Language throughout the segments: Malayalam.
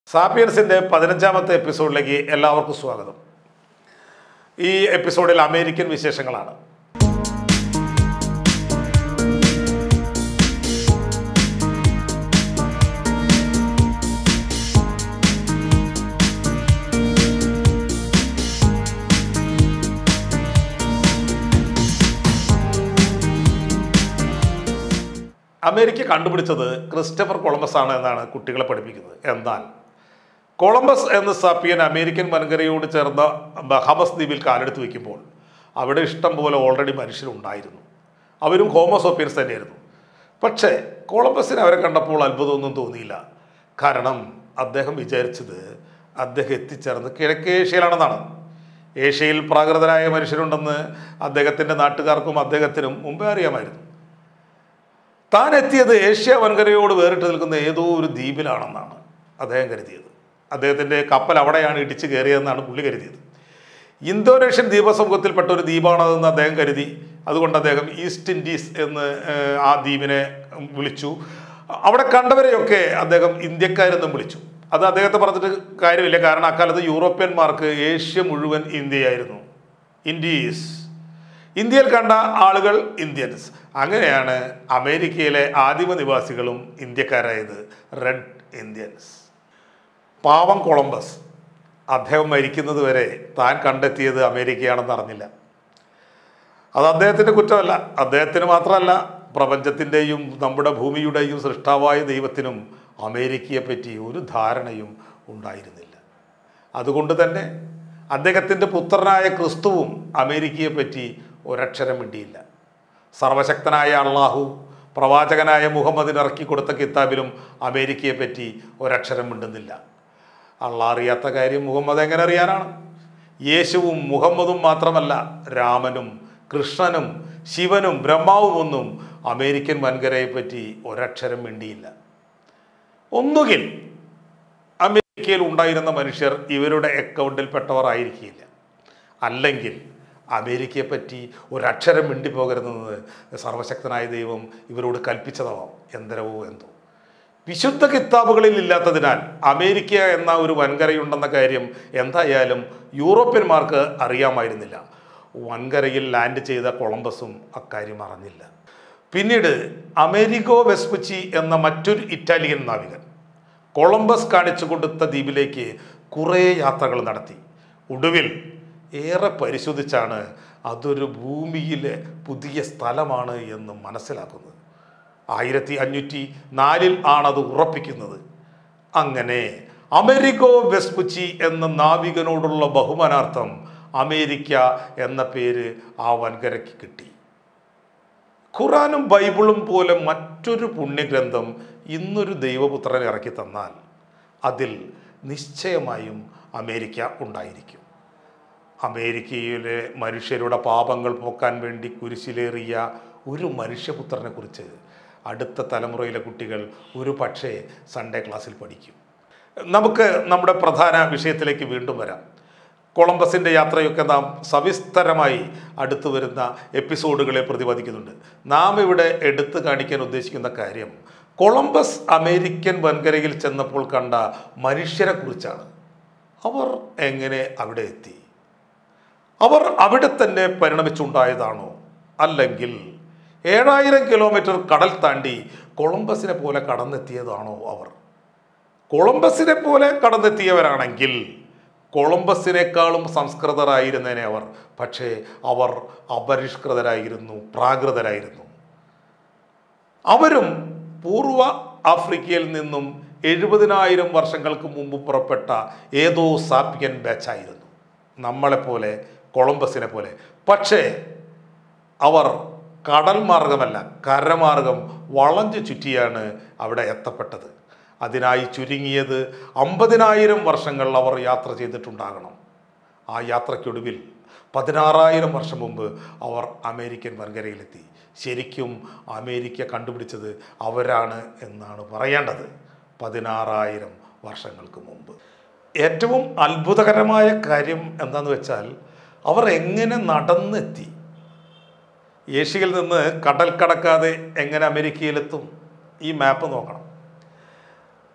സാപ്പിയൻസിൻ്റെ പതിനഞ്ചാമത്തെ എപ്പിസോഡിലേക്ക് എല്ലാവർക്കും സ്വാഗതം ഈ എപ്പിസോഡിൽ അമേരിക്കൻ വിശേഷങ്ങളാണ് അമേരിക്ക കണ്ടുപിടിച്ചത് ക്രിസ്റ്റഫർ കൊളംബസ് ആണ് എന്നാണ് കുട്ടികളെ പഠിപ്പിക്കുന്നത് എന്നാൽ കൊളംബസ് എന്ന സാപ്പിയൻ അമേരിക്കൻ വൻകരയോട് ചേർന്ന ബഹാമസ് ദ്വീപിൽ കാലെടുത്ത് വയ്ക്കുമ്പോൾ അവിടെ ഇഷ്ടം പോലെ ഓൾറെഡി മനുഷ്യരുണ്ടായിരുന്നു അവരും ഹോമോസോപ്പിയൻസ് തന്നെയായിരുന്നു പക്ഷേ കൊളംബസിന് അവരെ കണ്ടപ്പോൾ അത്ഭുതമൊന്നും തോന്നിയില്ല കാരണം അദ്ദേഹം വിചാരിച്ചത് അദ്ദേഹം എത്തിച്ചേർന്ന് കിഴക്കേഷ്യയിലാണെന്നാണ് ഏഷ്യയിൽ പ്രാകൃതരായ മനുഷ്യരുണ്ടെന്ന് അദ്ദേഹത്തിൻ്റെ നാട്ടുകാർക്കും അദ്ദേഹത്തിനും മുമ്പേ അറിയാമായിരുന്നു താൻ എത്തിയത് ഏഷ്യ വൻകരയോട് വേറിട്ട് നിൽക്കുന്ന ഏതോ ഒരു ദ്വീപിലാണെന്നാണ് അദ്ദേഹം കരുതിയത് അദ്ദേഹത്തിൻ്റെ കപ്പൽ അവിടെയാണ് ഇടിച്ച് കയറിയതെന്നാണ് പുള്ളി കരുതിയത് ഇന്തോനേഷ്യൻ ദ്വീപസമൂഹത്തിൽപ്പെട്ട ഒരു ദ്വീപാണതെന്ന് അദ്ദേഹം കരുതി അതുകൊണ്ട് അദ്ദേഹം ഈസ്റ്റ് ഇൻഡീസ് എന്ന് ഏഹ്, ആ ദ്വീപിനെ വിളിച്ചു അവിടെ കണ്ടവരെയൊക്കെ അദ്ദേഹം ഇന്ത്യക്കാരെന്നും വിളിച്ചു അത് അദ്ദേഹത്തെ പറഞ്ഞിട്ട് കാര്യമില്ല കാരണം അക്കാലത്ത് യൂറോപ്യന്മാർക്ക് ഏഷ്യ മുഴുവൻ ഇന്ത്യയായിരുന്നു ഇൻഡീസ് ഇന്ത്യയിൽ കണ്ട ആളുകൾ ഇന്ത്യൻസ് അങ്ങനെയാണ് അമേരിക്കയിലെ ആദിമ നിവാസികളും ഇന്ത്യക്കാരായത് റെഡ് ഇന്ത്യൻസ് പാവം കൊളംബസ് അദ്ദേഹം മരിക്കുന്നത് വരെ താൻ കണ്ടെത്തിയത് അമേരിക്കയാണെന്ന് അറിഞ്ഞില്ല അത് അദ്ദേഹത്തിൻ്റെ കുറ്റമല്ല അദ്ദേഹത്തിന് മാത്രമല്ല പ്രപഞ്ചത്തിൻ്റെയും നമ്മുടെ ഭൂമിയുടെയും സൃഷ്ടാവായ ദൈവത്തിനും അമേരിക്കയെ പറ്റി ഒരു ധാരണയും ഉണ്ടായിരുന്നില്ല അതുകൊണ്ട് തന്നെ അദ്ദേഹത്തിൻ്റെ പുത്രനായ ക്രിസ്തുവും അമേരിക്കയെ പറ്റി ഒരക്ഷരം മിണ്ടിയില്ല സർവശക്തനായ അള്ളാഹു പ്രവാചകനായ മുഹമ്മദിന് ഇറക്കി കൊടുത്ത കിതാബിലും അമേരിക്കയെ പറ്റി ഒരക്ഷരം മിണ്ടുന്നില്ല അള്ളാഹ് അറിയാത്ത കാര്യം മുഹമ്മദ് എങ്ങനെ അറിയാനാണ് യേശുവും മുഹമ്മദും മാത്രമല്ല രാമനും കൃഷ്ണനും ശിവനും ബ്രഹ്മാവും ഒന്നും അമേരിക്കൻ വൻകരയെ പറ്റി ഒരക്ഷരം മിണ്ടിയില്ല ഒന്നുകിൽ അമേരിക്കയിൽ ഉണ്ടായിരുന്ന മനുഷ്യർ ഇവരുടെ അക്കൗണ്ടിൽപ്പെട്ടവർ ആയിരിക്കില്ല അല്ലെങ്കിൽ അമേരിക്കയെ പറ്റി ഒരക്ഷരം മിണ്ടിപ്പോകരുതെന്ന് സർവശക്തനായ ദൈവം ഇവരോട് കൽപ്പിച്ചതാവാം എന്തരവോ എന്തോ വിശുദ്ധ കിതാബുകളിൽ ഇല്ലാത്തതിനാൽ അമേരിക്ക എന്ന ഒരു വൻകരയുണ്ടെന്ന കാര്യം എന്തായാലും യൂറോപ്യന്മാർക്ക് അറിയാമായിരുന്നില്ല വൻകരയിൽ ലാൻഡ് ചെയ്ത കൊളംബസും അക്കാര്യം അറിഞ്ഞില്ല പിന്നീട് അമേരിക്കോ വെസ്പുച്ചി എന്ന മറ്റൊരു ഇറ്റാലിയൻ നാവികൻ കൊളംബസ് കാണിച്ചു കൊടുത്ത ദ്വീപിലേക്ക് കുറേ യാത്രകൾ നടത്തി ഒടുവിൽ ഏറെ പരിശോധിച്ചാണ് അതൊരു ഭൂമിയിലെ പുതിയ സ്ഥലമാണ് എന്ന് മനസ്സിലാക്കുന്നത് ആയിരത്തി അഞ്ഞൂറ്റി നാലിൽ ആണത് ഉറപ്പിക്കുന്നത് അങ്ങനെ അമേരിക്കോ വെസ്പുച്ചി എന്ന നാവികനോടുള്ള ബഹുമാനാർത്ഥം അമേരിക്ക എന്ന പേര് ആ വൻകരയ്ക്ക് കിട്ടി ഖുറാനും ബൈബിളും പോലെ മറ്റൊരു പുണ്യഗ്രന്ഥം ഇന്നൊരു ദൈവപുത്രൻ ഇറക്കി തന്നാൽ അതിൽ നിശ്ചയമായും അമേരിക്ക ഉണ്ടായിരിക്കും അമേരിക്കയിലെ മനുഷ്യരുടെ പാപങ്ങൾ പോക്കാൻ വേണ്ടി കുരിശിലേറിയ ഒരു മനുഷ്യപുത്രനെ കുറിച്ച് അടുത്ത തലമുറയിലെ കുട്ടികൾ ഒരു പക്ഷേ സൺഡേ ക്ലാസ്സിൽ പഠിക്കും നമുക്ക് നമ്മുടെ പ്രധാന വിഷയത്തിലേക്ക് വീണ്ടും വരാം കൊളംബസിൻ്റെ യാത്രയൊക്കെ നാം സവിസ്തരമായി അടുത്തു വരുന്ന എപ്പിസോഡുകളെ പ്രതിപാദിക്കുന്നുണ്ട് നാം ഇവിടെ എടുത്തു കാണിക്കാൻ ഉദ്ദേശിക്കുന്ന കാര്യം കൊളംബസ് അമേരിക്കൻ വൻകരയിൽ ചെന്നപ്പോൾ കണ്ട മനുഷ്യരെ കുറിച്ചാണ് അവർ എങ്ങനെ അവിടെ എത്തി അവർ അവിടെ തന്നെ പരിണമിച്ചുണ്ടായതാണോ അല്ലെങ്കിൽ ഏഴായിരം കിലോമീറ്റർ കടൽ താണ്ടി കൊളംബസിനെ പോലെ കടന്നെത്തിയതാണോ അവർ കൊളംബസിനെ പോലെ കടന്നെത്തിയവരാണെങ്കിൽ കൊളംബസിനേക്കാളും സംസ്കൃതരായിരുന്നേനെ അവർ പക്ഷേ അവർ അപരിഷ്കൃതരായിരുന്നു പ്രാകൃതരായിരുന്നു അവരും പൂർവ ആഫ്രിക്കയിൽ നിന്നും എഴുപതിനായിരം വർഷങ്ങൾക്ക് മുമ്പ് പുറപ്പെട്ട ഏതോ സാപ്പിയൻ ബാച്ചായിരുന്നു നമ്മളെപ്പോലെ കൊളംബസിനെ പോലെ പക്ഷേ അവർ കടൽ മാർഗമല്ല കരമാർഗം വളഞ്ഞു ചുറ്റിയാണ് അവിടെ എത്തപ്പെട്ടത് അതിനായി ചുരുങ്ങിയത് അമ്പതിനായിരം വർഷങ്ങൾ അവർ യാത്ര ചെയ്തിട്ടുണ്ടാകണം ആ യാത്രയ്ക്കൊടുവിൽ പതിനാറായിരം വർഷം മുമ്പ് അവർ അമേരിക്കൻ വൻകരയിലെത്തി ശരിക്കും അമേരിക്ക കണ്ടുപിടിച്ചത് അവരാണ് എന്നാണ് പറയേണ്ടത് പതിനാറായിരം വർഷങ്ങൾക്ക് മുമ്പ് ഏറ്റവും അത്ഭുതകരമായ കാര്യം എന്താണെന്ന് വെച്ചാൽ അവർ എങ്ങനെ നടന്നെത്തി ഏഷ്യയിൽ നിന്ന് കടൽ കടക്കാതെ എങ്ങനെ അമേരിക്കയിലെത്തും ഈ മാപ്പ് നോക്കണം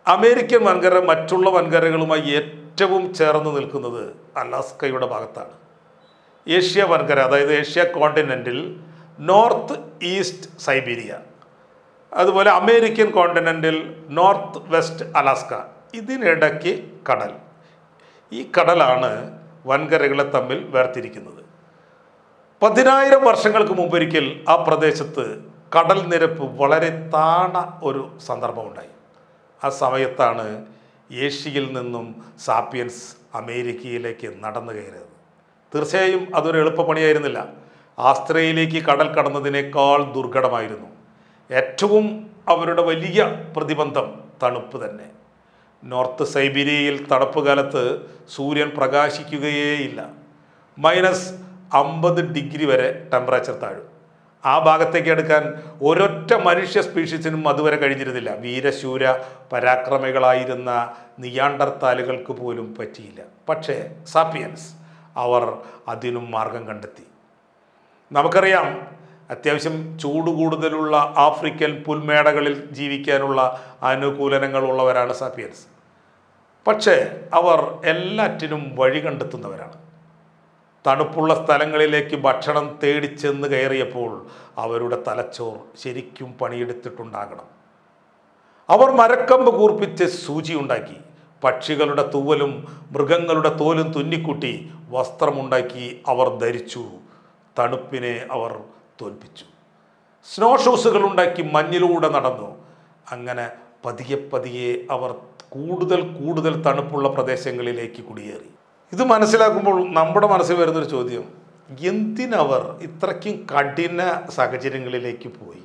അമേരിക്കൻ വൻകര മറ്റുള്ള വൻകരകളുമായി ഏറ്റവും ചേർന്ന് നിൽക്കുന്നത് അലാസ്കയുടെ ഭാഗത്താണ് ഏഷ്യ വൻകര അതായത് ഏഷ്യ കോണ്ടിനെൻറ്റിൽ നോർത്ത് ഈസ്റ്റ് സൈബീരിയ അതുപോലെ അമേരിക്കൻ കോണ്ടിനെൻറ്റിൽ നോർത്ത് വെസ്റ്റ് അലാസ്ക ഇതിനിടയ്ക്ക് കടൽ ഈ കടലാണ് വൻകരകളെ തമ്മിൽ വേർതിരിക്കുന്നത് പതിനായിരം വർഷങ്ങൾക്ക് മുമ്പൊരിക്കൽ ആ പ്രദേശത്ത് കടൽ നിരപ്പ് വളരെ താണ ഒരു സന്ദർഭമുണ്ടായി ആ സമയത്താണ് ഏഷ്യയിൽ നിന്നും സാപ്പിയൻസ് അമേരിക്കയിലേക്ക് നടന്നു കയറിയത് തീർച്ചയായും അതൊരു എളുപ്പപ്പണിയായിരുന്നില്ല ആസ്ത്രയിലേക്ക് കടൽ കടന്നതിനേക്കാൾ ദുർഘടമായിരുന്നു ഏറ്റവും അവരുടെ വലിയ പ്രതിബന്ധം തണുപ്പ് തന്നെ നോർത്ത് സൈബീരിയയിൽ തണുപ്പ് കാലത്ത് സൂര്യൻ പ്രകാശിക്കുകയേയില്ല മൈനസ് അമ്പത് ഡിഗ്രി വരെ ടെമ്പറേച്ചർ താഴും ആ ഭാഗത്തേക്ക് എടുക്കാൻ ഒരൊറ്റ മനുഷ്യ സ്പീഷീസിനും അതുവരെ കഴിഞ്ഞിരുന്നില്ല വീരശൂര പരാക്രമികളായിരുന്ന നിയാണ്ടർത്താലുകൾക്ക് പോലും പറ്റിയില്ല പക്ഷേ സാപ്പിയൻസ് അവർ അതിനും മാർഗം കണ്ടെത്തി നമുക്കറിയാം അത്യാവശ്യം ചൂട് കൂടുതലുള്ള ആഫ്രിക്കൻ പുൽമേടകളിൽ ജീവിക്കാനുള്ള അനുകൂലനങ്ങളുള്ളവരാണ് സാപ്പിയൻസ് പക്ഷേ അവർ എല്ലാറ്റിനും വഴി കണ്ടെത്തുന്നവരാണ് തണുപ്പുള്ള സ്ഥലങ്ങളിലേക്ക് ഭക്ഷണം തേടി ചെന്ന് കയറിയപ്പോൾ അവരുടെ തലച്ചോർ ശരിക്കും പണിയെടുത്തിട്ടുണ്ടാകണം അവർ മരക്കമ്പ് കൂർപ്പിച്ച് സൂചി ഉണ്ടാക്കി പക്ഷികളുടെ തൂവലും മൃഗങ്ങളുടെ തോലും തുന്നിക്കൂട്ടി വസ്ത്രമുണ്ടാക്കി അവർ ധരിച്ചു തണുപ്പിനെ അവർ തോൽപ്പിച്ചു സ്നോ ഷൂസുകൾ ഉണ്ടാക്കി മഞ്ഞിലൂടെ നടന്നു അങ്ങനെ പതിയെ പതിയെ അവർ കൂടുതൽ കൂടുതൽ തണുപ്പുള്ള പ്രദേശങ്ങളിലേക്ക് കുടിയേറി ഇത് മനസ്സിലാക്കുമ്പോൾ നമ്മുടെ മനസ്സിൽ വരുന്നൊരു ചോദ്യം എന്തിനവർ ഇത്രയ്ക്കും കഠിന സാഹചര്യങ്ങളിലേക്ക് പോയി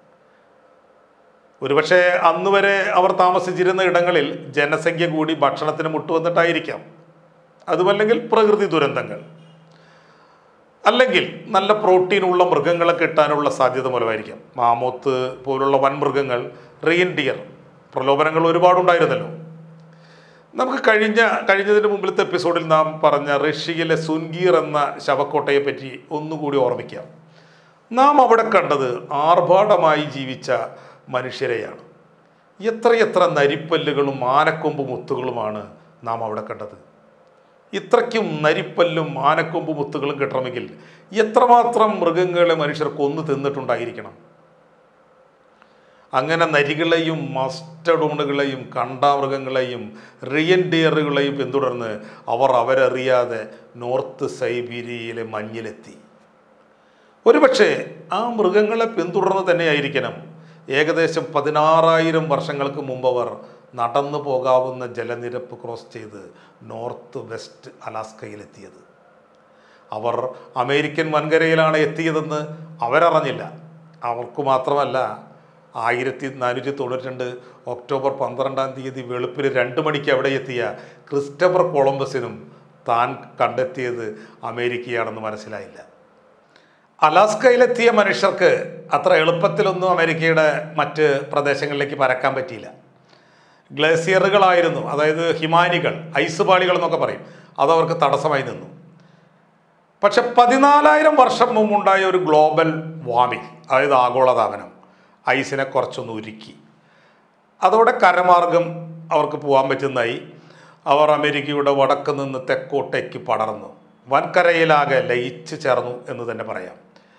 ഒരുപക്ഷെ അന്ന് വരെ അവർ താമസിച്ചിരുന്ന ഇടങ്ങളിൽ ജനസംഖ്യ കൂടി ഭക്ഷണത്തിന് മുട്ടുവന്നിട്ടായിരിക്കാം അതുമല്ലെങ്കിൽ പ്രകൃതി ദുരന്തങ്ങൾ അല്ലെങ്കിൽ നല്ല പ്രോട്ടീനുള്ള മൃഗങ്ങളെ കിട്ടാനുള്ള സാധ്യത മൂലമായിരിക്കാം മാമോത്ത് പോലുള്ള വൻമൃഗങ്ങൾ റീൻഡിയർ പ്രലോഭനങ്ങൾ ഒരുപാടുണ്ടായിരുന്നല്ലോ നമുക്ക് കഴിഞ്ഞ കഴിഞ്ഞതിന് മുമ്പിലത്തെ എപ്പിസോഡിൽ നാം പറഞ്ഞ റഷ്യയിലെ സുൻഗീർ എന്ന ശവക്കോട്ടയെ പറ്റി ഒന്നുകൂടി ഓർമ്മിക്കാം നാം അവിടെ കണ്ടത് ആർഭാടമായി ജീവിച്ച മനുഷ്യരെയാണ് എത്രയെത്ര നരിപ്പല്ലുകളും ആനക്കൊമ്പ് മുത്തുകളുമാണ് നാം അവിടെ കണ്ടത് ഇത്രയ്ക്കും നരിപ്പല്ലും ആനക്കൊമ്പ് മുത്തുകളും കിട്ടണമെങ്കിൽ എത്രമാത്രം മൃഗങ്ങളെ മനുഷ്യർ കൊന്നു തിന്നിട്ടുണ്ടായിരിക്കണം അങ്ങനെ നരികളെയും മസ്റ്റഡോണുകളെയും കണ്ടാമൃഗങ്ങളെയും റിയൻഡിയറുകളെയും പിന്തുടർന്ന് അവർ അവരറിയാതെ നോർത്ത് സൈബീരിയയിലെ മഞ്ഞിലെത്തി ഒരുപക്ഷെ ആ മൃഗങ്ങളെ പിന്തുടർന്ന് തന്നെയായിരിക്കണം ഏകദേശം പതിനാറായിരം വർഷങ്ങൾക്ക് മുമ്പ് അവർ നടന്നു പോകാവുന്ന ജലനിരപ്പ് ക്രോസ് ചെയ്ത് നോർത്ത് വെസ്റ്റ് അലാസ്കയിലെത്തിയത് അവർ അമേരിക്കൻ വൻകരയിലാണ് എത്തിയതെന്ന് അവരറിഞ്ഞില്ല അവർക്ക് മാത്രമല്ല ആയിരത്തി നാനൂറ്റി തൊണ്ണൂറ്റി രണ്ട് ഒക്ടോബർ പന്ത്രണ്ടാം തീയതി വെളുപ്പിന് രണ്ട് മണിക്ക് അവിടെ എത്തിയ ക്രിസ്റ്റഫർ കൊളംബസിനും താൻ കണ്ടെത്തിയത് അമേരിക്കയാണെന്ന് മനസ്സിലായില്ല അലാസ്കയിലെത്തിയ മനുഷ്യർക്ക് അത്ര എളുപ്പത്തിലൊന്നും അമേരിക്കയുടെ മറ്റ് പ്രദേശങ്ങളിലേക്ക് പരക്കാൻ പറ്റിയില്ല ഗ്ലേസിയറുകളായിരുന്നു അതായത് ഹിമാനികൾ ഐസ് പാളികൾ എന്നൊക്കെ പറയും അതവർക്ക് തടസ്സമായി നിന്നു പക്ഷെ പതിനാലായിരം വർഷം മുമ്പുണ്ടായ ഒരു ഗ്ലോബൽ വാർമിംഗ് അതായത് ആഗോളതാപനം ഐസിനെ കുറച്ചൊന്ന് ഉരുക്കി അതോടെ കരമാർഗം അവർക്ക് പോകാൻ പറ്റുന്നതായി അവർ അമേരിക്കയുടെ വടക്ക് നിന്ന് തെക്കോട്ടേക്ക് പടർന്നു വൻകരയിലാകെ ലയിച്ചു ചേർന്നു എന്ന് തന്നെ പറയാം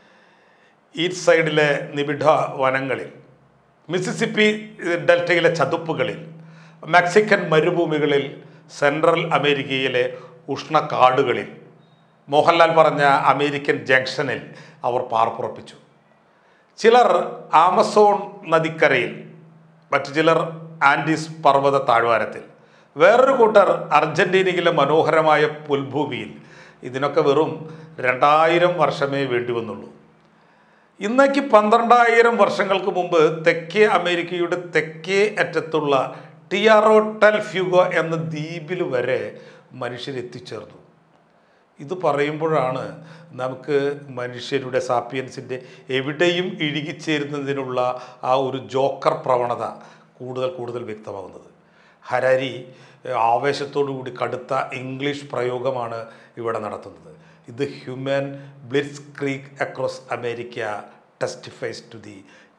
ഈസ്റ്റ് സൈഡിലെ നിബിഡ വനങ്ങളിൽ മിസിസിപ്പി ഡെൽറ്റയിലെ ചതുപ്പുകളിൽ മെക്സിക്കൻ മരുഭൂമികളിൽ സെൻട്രൽ അമേരിക്കയിലെ ഉഷ്ണക്കാടുകളിൽ മോഹൻലാൽ പറഞ്ഞ അമേരിക്കൻ ജംഗ്ഷനിൽ അവർ പാർപ്പുറപ്പിച്ചു ചിലർ ആമസോൺ നദിക്കരയിൽ മറ്റു ചിലർ ആൻഡീസ് പർവ്വത താഴ്വാരത്തിൽ വേറൊരു കൂട്ടർ അർജന്റീനയിലെ മനോഹരമായ പുൽഭൂമിയിൽ ഇതിനൊക്കെ വെറും രണ്ടായിരം വർഷമേ വേണ്ടി വന്നുള്ളൂ ഇന്നേക്ക് പന്ത്രണ്ടായിരം വർഷങ്ങൾക്ക് മുമ്പ് തെക്കേ അമേരിക്കയുടെ തെക്കേ അറ്റത്തുള്ള ടിയാറോ ടെൽ ഫ്യൂഗോ എന്ന ദ്വീപിൽ വരെ മനുഷ്യരെത്തിച്ചേർന്നു ഇത് പറയുമ്പോഴാണ് നമുക്ക് മനുഷ്യരുടെ സാപ്പിയൻസിൻ്റെ എവിടെയും ഇഴുകിച്ചേരുന്നതിനുള്ള ആ ഒരു ജോക്കർ പ്രവണത കൂടുതൽ കൂടുതൽ വ്യക്തമാകുന്നത് ഹരാരി ആവേശത്തോടു കൂടി കടുത്ത ഇംഗ്ലീഷ് പ്രയോഗമാണ് ഇവിടെ നടത്തുന്നത് ഇത് human blitzkrieg across America testifies to the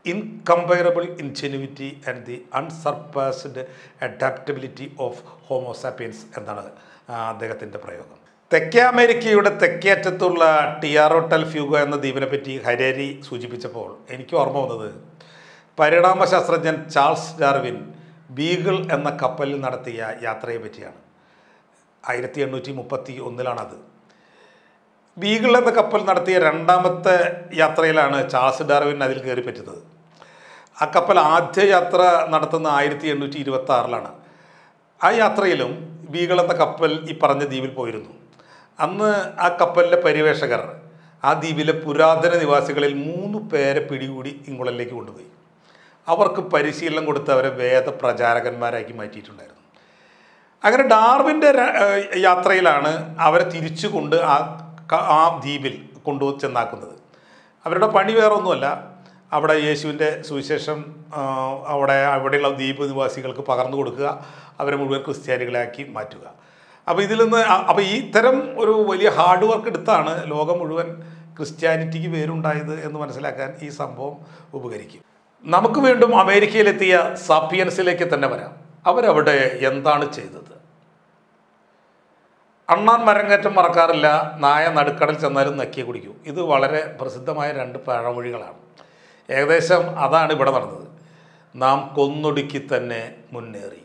incomparable ingenuity and the unsurpassed adaptability of Homo sapiens എന്നാണ് ആ, അദ്ദേഹത്തിൻ്റെ പ്രയോഗം തെക്കേ അമേരിക്കയുടെ തെക്കേ അറ്റത്തുള്ള ടിയാറോട്ടൽ ഫ്യൂഗ എന്ന ദ്വീപിനെ പറ്റി ഹരേരി സൂചിപ്പിച്ചപ്പോൾ എനിക്ക് ഓർമ്മ വന്നത് പരിണാമശാസ്ത്രജ്ഞൻ ചാൾസ് ഡാർവിൻ ബീഗിൾ എന്ന കപ്പലിൽ നടത്തിയ യാത്രയെ പറ്റിയാണ് ആയിരത്തി എണ്ണൂറ്റി മുപ്പത്തി ഒന്നിലാണത് ബീഗിൾ എന്ന കപ്പൽ നടത്തിയ രണ്ടാമത്തെ യാത്രയിലാണ് ചാൾസ് ഡാർവിൻ അതിൽ കയറി പറ്റുന്നത് ആ കപ്പൽ ആദ്യ യാത്ര നടത്തുന്ന ആയിരത്തി എണ്ണൂറ്റി ഇരുപത്തി ആറിലാണ് ആ യാത്രയിലും ബീഗിൾ എന്ന കപ്പൽ ഈ പറഞ്ഞ ദ്വീപിൽ പോയിരുന്നു അന്ന് ആ കപ്പലിലെ പരിവേഷകർ ആ ദ്വീപിലെ പുരാതന നിവാസികളിൽ മൂന്ന് പേരെ പിടികൂടി ഇംഗ്ലണ്ടിലേക്ക് കൊണ്ടുപോയി അവർക്ക് പരിശീലനം കൊടുത്ത് അവരെ വേദപ്രചാരകന്മാരാക്കി മാറ്റിയിട്ടുണ്ടായിരുന്നു അങ്ങനെ ഡാർവിൻ്റെ ര- ഏഹ് യാത്രയിലാണ് അവരെ തിരിച്ചു കൊണ്ട് ആ ക- ആ ദ്വീപിൽ കൊണ്ടു ചെന്നാക്കുന്നത് അവരുടെ പണി വേറെ ഒന്നുമല്ല അവിടെ യേശുവിൻ്റെ സുവിശേഷം ആ, അവിടെ അവിടെയുള്ള ദ്വീപ് നിവാസികൾക്ക് പകർന്നു കൊടുക്കുക അവരെ മുഴുവൻ ക്രിസ്ത്യാനികളാക്കി മാറ്റുക അപ്പോൾ ഇതിൽ നിന്ന് അ- അപ്പോൾ ഈ ഇത്തരം ഒരു വലിയ ഹാർഡ് വർക്ക് എടുത്താണ് ലോകം മുഴുവൻ ക്രിസ്ത്യാനിറ്റിക്ക് പേരുണ്ടായത് എന്ന് മനസ്സിലാക്കാൻ ഈ സംഭവം ഉപകരിക്കും നമുക്ക് വീണ്ടും അമേരിക്കയിലെത്തിയ സാപ്പിയൻസിലേക്ക് തന്നെ വരാം അവരവിടെ എന്താണ് ചെയ്തത് അണ്ണാൻ മരങ്ങേറ്റം മറക്കാറില്ല നായ നടുക്കടൽ ചെന്നാലും നക്കിയെ കുടിക്കൂ ഇത് വളരെ പ്രസിദ്ധമായ രണ്ട് പഴമൊഴികളാണ് ഏകദേശം അതാണ് ഇവിടെ നടന്നത് നാം കൊന്നൊടുക്കി തന്നെ മുന്നേറി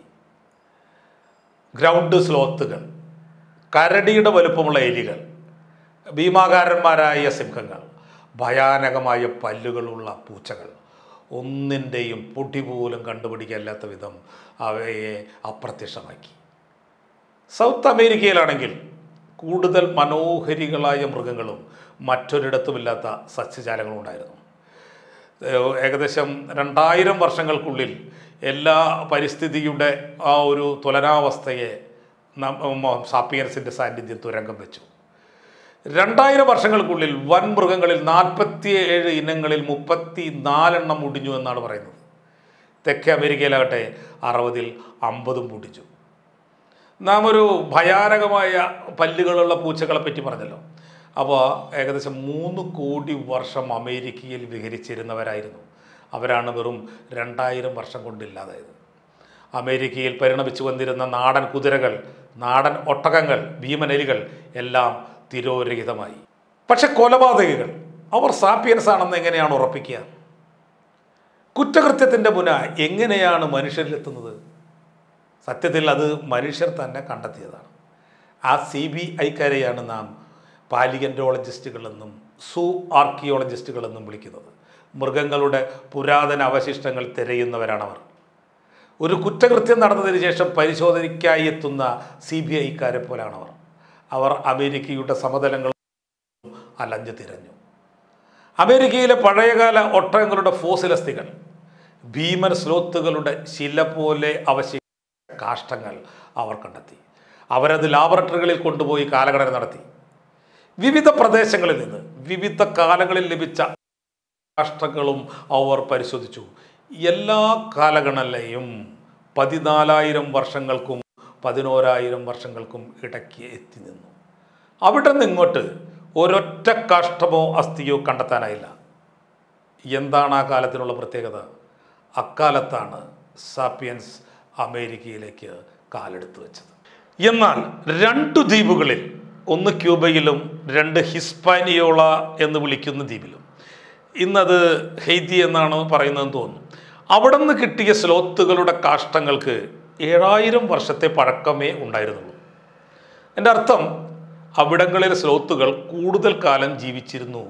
ഗ്രൗണ്ട് സ്ലോത്തുകൾ കരടിയുടെ വലുപ്പമുള്ള എലികൾ ഭീമാകാരന്മാരായ സിംഹങ്ങൾ ഭയാനകമായ പല്ലുകളുള്ള പൂച്ചകൾ ഒന്നിൻ്റെയും പൊടി പോലും കണ്ടുപിടിക്കാനില്ലാത്ത വിധം അവയെ അപ്രത്യക്ഷമാക്കി സൗത്ത് അമേരിക്കയിലാണെങ്കിൽ കൂടുതൽ മനോഹരികളായ മൃഗങ്ങളും മറ്റൊരിടത്തുമില്ലാത്ത സസ്യജാലങ്ങളും ഉണ്ടായിരുന്നു ഏഹ് ഏകദേശം രണ്ടായിരം വർഷങ്ങൾക്കുള്ളിൽ എല്ലാ പരിസ്ഥിതിയുടെ ആ ഒരു തുലനാവസ്ഥയെ സാപ്പിയൻസിൻ്റെ സാന്നിധ്യം തുരങ്കം വെച്ചു രണ്ടായിരം വർഷങ്ങൾക്കുള്ളിൽ വൻ മൃഗങ്ങളിൽ നാൽപ്പത്തി ഏഴ് ഇനങ്ങളിൽ മുപ്പത്തി നാലെണ്ണം മുടിഞ്ഞു എന്നാണ് പറയുന്നത് തെക്കേ അമേരിക്കയിലാകട്ടെ അറുപതിൽ അമ്പതും മുടിച്ചു നാം ഒരു ഭയാനകമായ പല്ലുകളുള്ള പൂച്ചകളെ പറ്റി പറഞ്ഞല്ലോ അപ്പോൾ ഏകദേശം മൂന്ന് കോടി വർഷം അമേരിക്കയിൽ വിഹരിച്ചിരുന്നവരായിരുന്നു അവരാണ് വെറും രണ്ടായിരം വർഷം കൊണ്ടില്ലാതായത് അമേരിക്കയിൽ പരിണമിച്ചു വന്നിരുന്ന നാടൻ കുതിരകൾ നാടൻ ഒട്ടകങ്ങൾ ഭീമനരികൾ എല്ലാം തിരോരഹിതമായി പക്ഷെ കൊലപാതകികൾ അവർ സാപ്പിയൻസ് ആണെന്ന് എങ്ങനെയാണ് ഉറപ്പിക്കുക കുറ്റകൃത്യത്തിൻ്റെ മുന എങ്ങനെയാണ് മനുഷ്യരിലെത്തുന്നത് സത്യത്തിൽ അത് മനുഷ്യർ തന്നെ കണ്ടെത്തിയതാണ് ആ സി ബി ഐക്കാരെയാണ് നാം പാലിയൻറ്റോളജിസ്റ്റുകളെന്നും സൂ ആർക്കിയോളജിസ്റ്റുകളെന്നും വിളിക്കുന്നത് മൃഗങ്ങളുടെ പുരാതന അവശിഷ്ടങ്ങൾ തിരയുന്നവരാണവർ ഒരു കുറ്റകൃത്യം നടന്നതിന് ശേഷം പരിശോധനയ്ക്കായി എത്തുന്ന സി ബി ഐക്കാരെ പോലാണവർ അവർ അമേരിക്കയുടെ സമതലങ്ങൾ അലഞ്ഞു തിരഞ്ഞു അമേരിക്കയിലെ പഴയകാല ഒട്ടകങ്ങളുടെ ഫോസിലസ്ഥികൾ ഭീമൻ സ്ലോത്തുകളുടെ ശില പോലെ അവശേഷിച്ച കാഷ്ടങ്ങൾ അവർ കണ്ടെത്തി അവരത് ലാബറട്ടറികളിൽ കൊണ്ടുപോയി കാലഗണന നടത്തി വിവിധ പ്രദേശങ്ങളിൽ നിന്ന് വിവിധ കാലങ്ങളിൽ ലഭിച്ച കാഷ്ടങ്ങളും അവർ പരിശോധിച്ചു എല്ലാ കാലഗണനയും പതിനാലായിരം വർഷങ്ങൾക്കും പതിനോരായിരം വർഷങ്ങൾക്കും ഇടയ്ക്ക് എത്തി നിന്നു അവിടെ നിന്ന് ഇങ്ങോട്ട് ഒരൊറ്റ കാഷ്ടമോ അസ്ഥിയോ കണ്ടെത്താനായില്ല എന്താണ് ആ കാലത്തിനുള്ള പ്രത്യേകത അക്കാലത്താണ് സാപ്പിയൻസ് അമേരിക്കയിലേക്ക് കാലെടുത്ത് വെച്ചത് എന്നാൽ രണ്ടു ദ്വീപുകളിൽ ഒന്ന് ക്യൂബയിലും രണ്ട് ഹിസ്പാനിയോള എന്ന് വിളിക്കുന്ന ദ്വീപിലും ഇന്നത് ഹെയ്തി എന്നാണ് പറയുന്നതെന്ന് തോന്നുന്നു അവിടെ നിന്ന് കിട്ടിയ സ്ലോത്തുകളുടെ കാഷ്ടങ്ങൾക്ക് ഏഴായിരം വർഷത്തെ പഴക്കമേ ഉണ്ടായിരുന്നുള്ളൂ എൻ്റെ അർത്ഥം അവിടങ്ങളിലെ സ്ലോത്തുകൾ കൂടുതൽ കാലം ജീവിച്ചിരുന്നു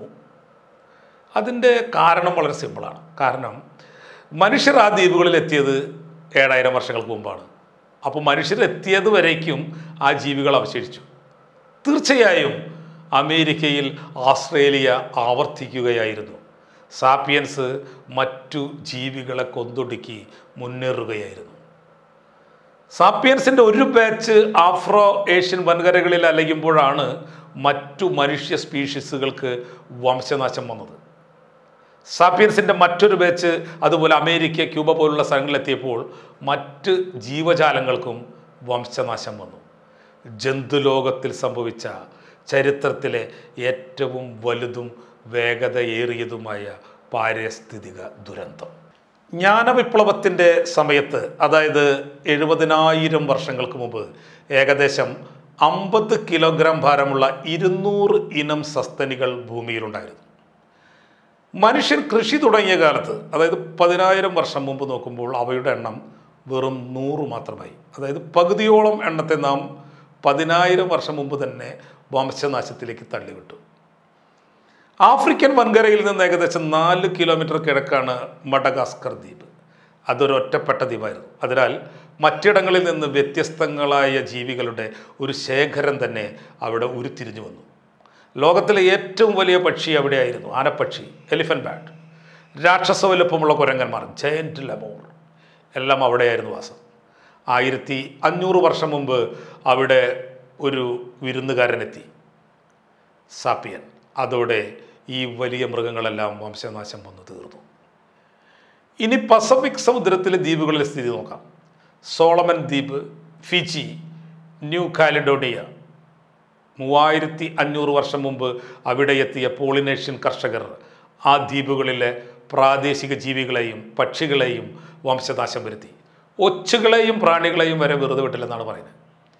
അതിൻ്റെ കാരണം വളരെ സിമ്പിളാണ് കാരണം മനുഷ്യർ ആ ദ്വീപുകളിൽ എത്തിയത് ഏഴായിരം വർഷങ്ങൾക്ക് മുമ്പാണ് അപ്പോൾ മനുഷ്യരെത്തിയത് വരേക്കും ആ ജീവികൾ അവശേഷിച്ചു തീർച്ചയായും അമേരിക്കയിൽ ആസ്ട്രേലിയ ആവർത്തിക്കുകയായിരുന്നു സാപ്പിയൻസ് മറ്റു ജീവികളെ കൊന്നൊടുക്കി മുന്നേറുകയായിരുന്നു സാപ്പിയൻസിൻ്റെ ഒരു ബാച്ച് ആഫ്രോ ഏഷ്യൻ വൻകരകളിൽ അലയുമ്പോഴാണ് മറ്റു മനുഷ്യ സ്പീഷീസുകൾക്ക് വംശനാശം വന്നത് സാപ്പിയൻസിൻ്റെ മറ്റൊരു ബാച്ച് അതുപോലെ അമേരിക്ക ക്യൂബ പോലുള്ള സ്ഥലങ്ങളിലെത്തിയപ്പോൾ മറ്റ് ജീവജാലങ്ങൾക്കും വംശനാശം വന്നു ജന്തുലോകത്തിൽ സംഭവിച്ച ചരിത്രത്തിലെ ഏറ്റവും വലുതും വേഗതയേറിയതുമായ പാരിസ്ഥിതിക ദുരന്തം ജ്ഞാനവിപ്ലവത്തിൻ്റെ സമയത്ത് അതായത് എഴുപതിനായിരം വർഷങ്ങൾക്ക് മുമ്പ് ഏകദേശം അമ്പത് കിലോഗ്രാം ഭാരമുള്ള ഇരുന്നൂറ് ഇനം സസ്തനികൾ ഭൂമിയിലുണ്ടായിരുന്നു മനുഷ്യൻ കൃഷി തുടങ്ങിയ കാലത്ത് അതായത് പതിനായിരം വർഷം മുമ്പ് നോക്കുമ്പോൾ അവയുടെ എണ്ണം വെറും നൂറ് മാത്രമായി അതായത് പകുതിയോളം എണ്ണത്തെ നാം പതിനായിരം വർഷം മുമ്പ് തന്നെ വംശനാശത്തിലേക്ക് തള്ളിവിട്ടു ആഫ്രിക്കൻ വൻകരയിൽ നിന്ന് ഏകദേശം നാല് കിലോമീറ്റർ കിഴക്കാണ് മഡഗാസ്കർ ദ്വീപ് അതൊരു ഒറ്റപ്പെട്ട ദ്വീപായിരുന്നു അതിനാൽ മറ്റിടങ്ങളിൽ നിന്ന് വ്യത്യസ്തങ്ങളായ ജീവികളുടെ ഒരു ശേഖരം തന്നെ അവിടെ ഉരുത്തിരിഞ്ഞു വന്നു ലോകത്തിലെ ഏറ്റവും വലിയ പക്ഷി അവിടെയായിരുന്നു ആനപ്പക്ഷി എലിഫന്റ് ബാറ്റ് രാക്ഷസ വലുപ്പമുള്ള കുരങ്ങന്മാർ ജയൻറ്റ് ലെമോർ എല്ലാം അവിടെയായിരുന്നു വാസം ആയിരത്തി അഞ്ഞൂറ് വർഷം മുമ്പ് അവിടെ ഒരു വിരുന്നുകാരനെത്തി സാപ്പിയൻ അതോടെ ഈ വലിയ മൃഗങ്ങളെല്ലാം വംശനാശം വന്നു തീർന്നു ഇനി പസഫിക് സമുദ്രത്തിലെ ദ്വീപുകളിലെ സ്ഥിതി നോക്കാം സോളമൻ ദ്വീപ് ഫിജി ന്യൂ കാലിഡോണിയ മൂവായിരത്തി അഞ്ഞൂറ് വർഷം മുമ്പ് അവിടെ എത്തിയ പോളിനേഷ്യൻ കർഷകർ ആ ദ്വീപുകളിലെ പ്രാദേശിക ജീവികളെയും പക്ഷികളെയും വംശനാശം വരുത്തി ഒച്ചുകളെയും പ്രാണികളെയും വരെ വെറുതെ വിട്ടില്ലെന്നാണ് പറയുന്നത്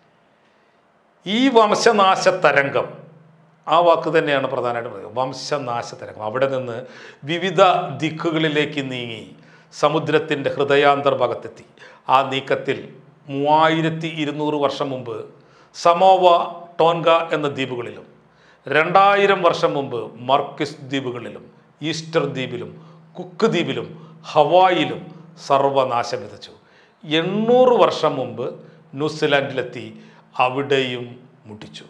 ഈ വംശനാശ തരംഗം ആ വാക്ക് തന്നെയാണ് പ്രധാനമായിട്ട് പറയുന്നത് വംശനാശ തരംഗം അവിടെ നിന്ന് വിവിധ ദിക്കുകളിലേക്ക് നീങ്ങി സമുദ്രത്തിൻ്റെ ഹൃദയാന്തർഭാഗത്തെത്തി ആ നീക്കത്തിൽ മൂവായിരത്തി ഇരുന്നൂറ് വർഷം മുമ്പ് സമോവ ടോൻഗ എന്ന ദ്വീപുകളിലും രണ്ടായിരം വർഷം മുമ്പ് മർക്കിസ് ദ്വീപുകളിലും ഈസ്റ്റർ ദ്വീപിലും കുക്ക് ദ്വീപിലും ഹവായിലും സർവനാശം വിതച്ചു എണ്ണൂറ് വർഷം മുമ്പ് ന്യൂസിലാൻഡിലെത്തി അവിടെയും മുട്ടിച്ചു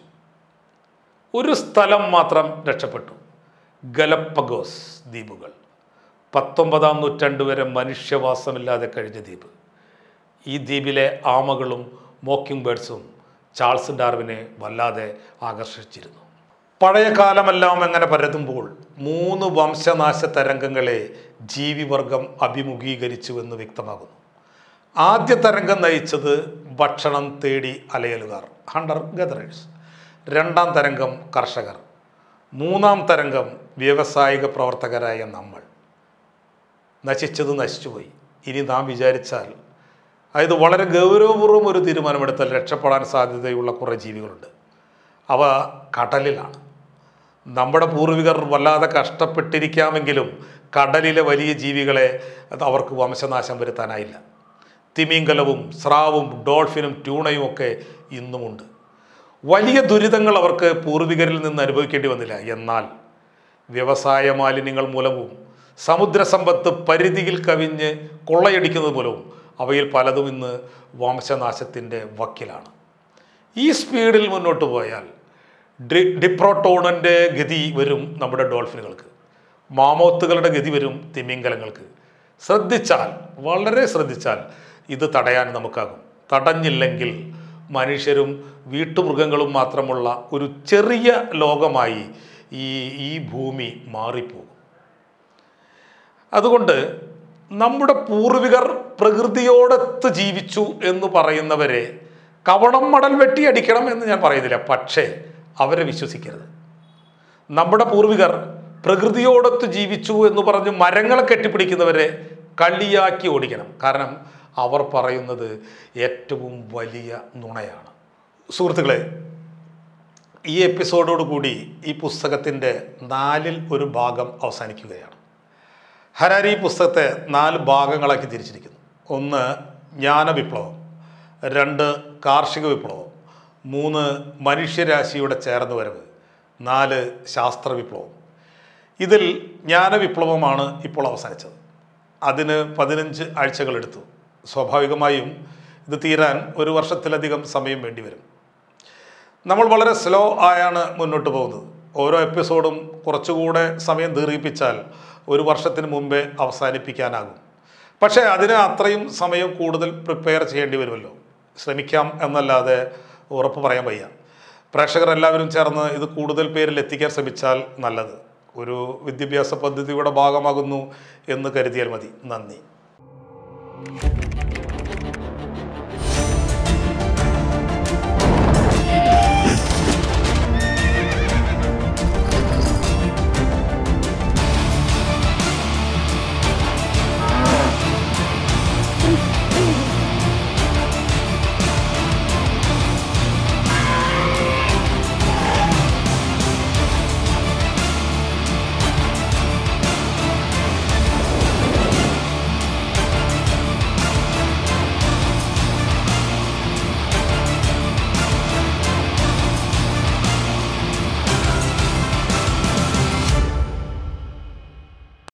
ഒരു സ്ഥലം മാത്രം രക്ഷപ്പെട്ടു ഗലപ്പഗോസ് ദ്വീപുകൾ പത്തൊമ്പതാം നൂറ്റാണ്ട് വരെ മനുഷ്യവാസമില്ലാതെ കഴിഞ്ഞ ദ്വീപ് ഈ ദ്വീപിലെ ആമകളും മോക്കിംഗ് ബേഡ്സും ചാൾസ് ഡാർവിനെ വല്ലാതെ ആകർഷിച്ചിരുന്നു പഴയ കാലമെല്ലാം എങ്ങനെ പരതുമ്പോൾ മൂന്ന് വംശനാശ തരംഗങ്ങളെ ജീവിവർഗം അഭിമുഖീകരിച്ചുവെന്ന് വ്യക്തമാകുന്നു ആദ്യ തരംഗം നയിച്ചത് ഭക്ഷണം തേടി അലയലുകാർ ഹണ്ടർ ഗദറേഴ്സ് രണ്ടാം തരംഗം കർഷകർ മൂന്നാം തരംഗം വ്യാവസായിക പ്രവർത്തകരായ നമ്മൾ നശിച്ചത് നശിച്ചുപോയി ഇനി നാം വിചാരിച്ചാൽ അതായത് വളരെ ഗൗരവപൂർവ്വം ഒരു തീരുമാനമെടുത്താൽ രക്ഷപ്പെടാൻ സാധ്യതയുള്ള കുറേ ജീവികളുണ്ട് അവ കടലിലാണ് നമ്മുടെ പൂർവികർ വല്ലാതെ കഷ്ടപ്പെട്ടിരിക്കാമെങ്കിലും കടലിലെ വലിയ ജീവികളെ അത് അവർക്ക് വംശനാശം വരുത്താനായില്ല തിമിംഗലവും സ്രാവും ഡോൾഫിനും ട്യൂണയും ഒക്കെ ഇന്നുമുണ്ട് വലിയ ദുരിതങ്ങൾ അവർക്ക് പൂർവികരിൽ നിന്ന് അനുഭവിക്കേണ്ടി വന്നില്ല എന്നാൽ വ്യവസായ മാലിന്യങ്ങൾ മൂലവും സമുദ്രസമ്പത്ത് പരിധിയിൽ കവിഞ്ഞ് കൊള്ളയടിക്കുന്നത് മൂലവും അവയിൽ പലതും ഇന്ന് വംശനാശത്തിൻ്റെ വക്കിലാണ് ഈ സ്പീഡിൽ മുന്നോട്ട് പോയാൽ ഡി ഡിപ്രോട്ടോണിൻ്റെ ഗതി വരും നമ്മുടെ ഡോൾഫിനുകൾക്ക് മാമോത്തുകളുടെ ഗതി വരും തിമിംഗലങ്ങൾക്ക് ശ്രദ്ധിച്ചാൽ വളരെ ശ്രദ്ധിച്ചാൽ ഇത് തടയാൻ നമുക്കാകും തടഞ്ഞില്ലെങ്കിൽ മനുഷ്യരും വീട്ടുമൃഗങ്ങളും മാത്രമുള്ള ഒരു ചെറിയ ലോകമായി ഈ ഈ ഭൂമി മാറിപ്പോകും അതുകൊണ്ട് നമ്മുടെ പൂർവികർ പ്രകൃതിയോടൊത്ത് ജീവിച്ചു എന്ന് പറയുന്നവരെ കവണം മടൽ വെട്ടിയടിക്കണം എന്ന് ഞാൻ പറയുന്നില്ല പക്ഷേ അവരെ വിശ്വസിക്കരുത് നമ്മുടെ പൂർവികർ പ്രകൃതിയോടൊത്ത് ജീവിച്ചു എന്ന് പറഞ്ഞ് മരങ്ങളെ കെട്ടിപ്പിടിക്കുന്നവരെ കളിയാക്കി ഓടിക്കണം കാരണം അവർ പറയുന്നത് ഏറ്റവും വലിയ നുണയാണ് സുഹൃത്തുക്കളെ ഈ എപ്പിസോഡോട് കൂടി ഈ പുസ്തകത്തിൻ്റെ നാലിൽ ഒരു ഭാഗം അവസാനിക്കുകയാണ് ഹരാരി ഈ പുസ്തകത്തെ നാല് ഭാഗങ്ങളാക്കി തിരിച്ചിരിക്കുന്നു ഒന്ന് ജ്ഞാനവിപ്ലവം രണ്ട് കാർഷിക വിപ്ലവം മൂന്ന് മനുഷ്യരാശിയുടെ ചേർന്ന് വരവ് നാല് ശാസ്ത്ര വിപ്ലവം ഇതിൽ ജ്ഞാനവിപ്ലവമാണ് ഇപ്പോൾ അവസാനിച്ചത് അതിന് പതിനഞ്ച് ആഴ്ചകളെടുത്തു സ്വാഭാവികമായും ഇത് തീരാൻ ഒരു വർഷത്തിലധികം സമയം വേണ്ടിവരും നമ്മൾ വളരെ സ്ലോ ആയാണ് മുന്നോട്ട് പോകുന്നത് ഓരോ എപ്പിസോഡും കുറച്ചുകൂടെ സമയം ദീർഘിപ്പിച്ചാൽ ഒരു വർഷത്തിന് മുമ്പേ അവസാനിപ്പിക്കാനാകും പക്ഷേ അതിന് അത്രയും സമയം കൂടുതൽ പ്രിപ്പയർ ചെയ്യേണ്ടി വരുമല്ലോ ശ്രമിക്കാം എന്നല്ലാതെ ഉറപ്പ് പറയാൻ വയ്യ പ്രേക്ഷകർ എല്ലാവരും ചേർന്ന് ഇത് കൂടുതൽ പേരിൽ എത്തിക്കാൻ ശ്രമിച്ചാൽ നല്ലത് ഒരു വിദ്യാഭ്യാസ പദ്ധതിയുടെ ഭാഗമാകുന്നു എന്ന് കരുതിയാൽ മതി നന്ദി